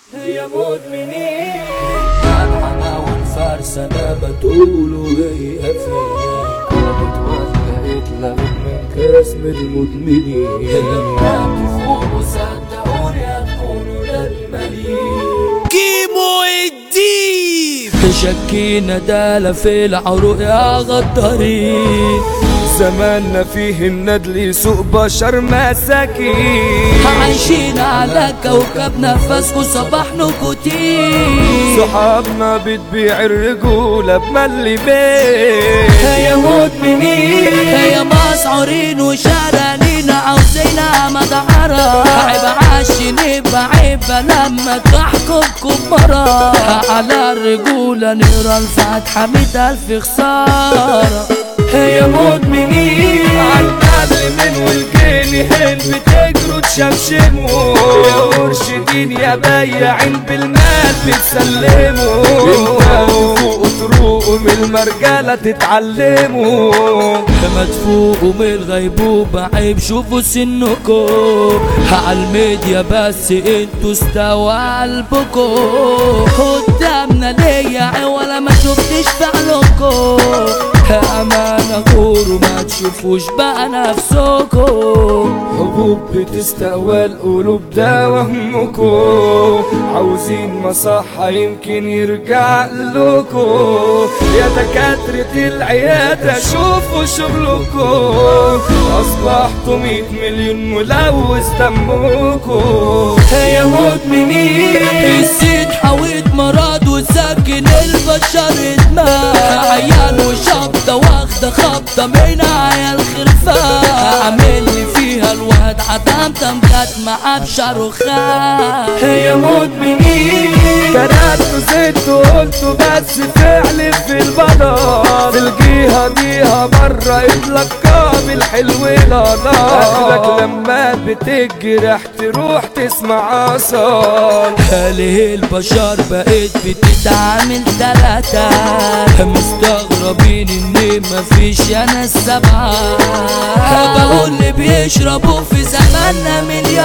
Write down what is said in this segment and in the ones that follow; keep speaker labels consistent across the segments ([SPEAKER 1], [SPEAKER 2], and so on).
[SPEAKER 1] يا مدمنين جدعنة والفرسة انا بتقولوا هي فين كانت ولا اتلغت من كاسم المدمنين لما تفوقوا صدقوني هتكونوا ندمانين
[SPEAKER 2] كيمو الديب
[SPEAKER 1] شكينا دالة في العروق يا غدارين زماننا فيه الندل يسوق بشر مساكين
[SPEAKER 2] عايشين على كوكب نفسكوا صباح نكوتين
[SPEAKER 1] صحابنا بتبيع الرجولة بملي بيت يا مدمنين
[SPEAKER 2] يا مسعورين وشرانين عاوزينها مدعرة عيب عاشين بعيبة لما تحكمكم مرة على الرجولة نقرا الفاتحة مية ألف خسارة
[SPEAKER 1] يا مدمنين عالنبل من والجني هين بتجروا تشمشموا يا مرشدين يا بياعين بالمال بتسلموا انتوا فوقوا تروقوا من المرجلة تتعلموا
[SPEAKER 2] لما تفوقوا من الغيبوبة عيب شوفوا سنكم عالميديا بس انتوا استوى قلبكم قدامنا ليا ولا ما شفتش فعلكم أمانة غوروا ما تشوفوش بقى نفسكم
[SPEAKER 1] حبوب بتستقوى القلوب ده وهمكم عاوزين مصحة يمكن يرجع لكم يا دكاترة العيادة شوفوا شغلكم أصبحتوا مية مليون ملوث دمكم يا مدمنين
[SPEAKER 2] السيد حويت مرض وساكن البشر ادمان عيال وشبطة واخدة خبطة من عيال خرفان عامل لي فيها الواد عتمتم جت معاه بشاروخان
[SPEAKER 1] يا مدمنين كرهتوا زدتوا قلتوا بس فعل في البدر في الجهة ديها برا اتلقى بالحلو لا اخرك لما بتجرح تروح تسمع اصال
[SPEAKER 2] هله البشر بقيت بتتعامل تلاتة مستغربين ان مفيش انا السبعة بقول اللي بيشربوا في زماننا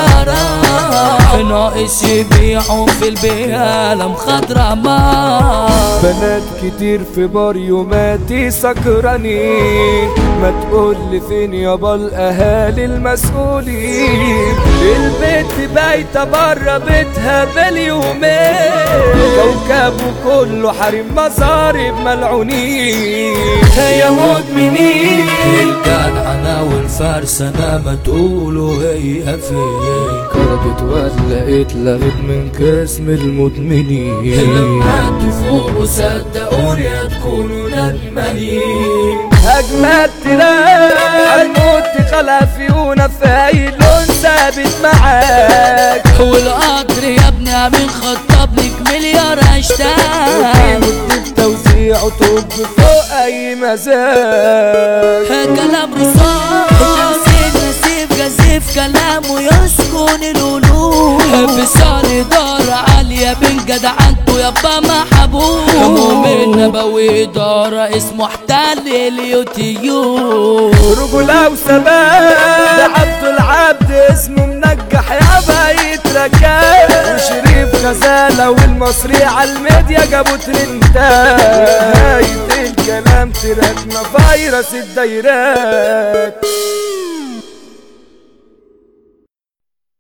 [SPEAKER 2] مليارات ناقص يبيعوا في البيالة مخضرة ما
[SPEAKER 1] بنات كتير في بار يوماتي سكرانين ما تقول لي فين يابا الاهالي المسؤولين البيت بايته بره بيتها باليومين كوكبه كله حريم مصارب ملعونين يا مدمنين
[SPEAKER 2] الجدعنة والفرسة انا ما تقولوا هي فين
[SPEAKER 1] كربت ولا اتلغت من كاسم المدمنين
[SPEAKER 2] لما تفوقوا صدقوني هتكونوا ندمانين
[SPEAKER 1] أجمل تلاقي الموت خلافيونا في أي لون ثابت معاك
[SPEAKER 2] والقطر يا ابني عامل خطب لك مليار اشتاق
[SPEAKER 1] وقيمة التوزيع طب فوق أي مزاج
[SPEAKER 2] كلام رصاص نسيب نسيب جزيف كلامه يسكن القلوب في صار إدارة عالية بين جدعنته يابا محبوب مؤمن نبوي إدارة اسمه احتل اليوتيوب
[SPEAKER 1] رجولة وثبات ده عبد العبد اسمه منجح يابا يترجى وشريف غزالة والمصري على الميديا جابوا ترندات نهاية الكلام تراكنا فيروس الدايرات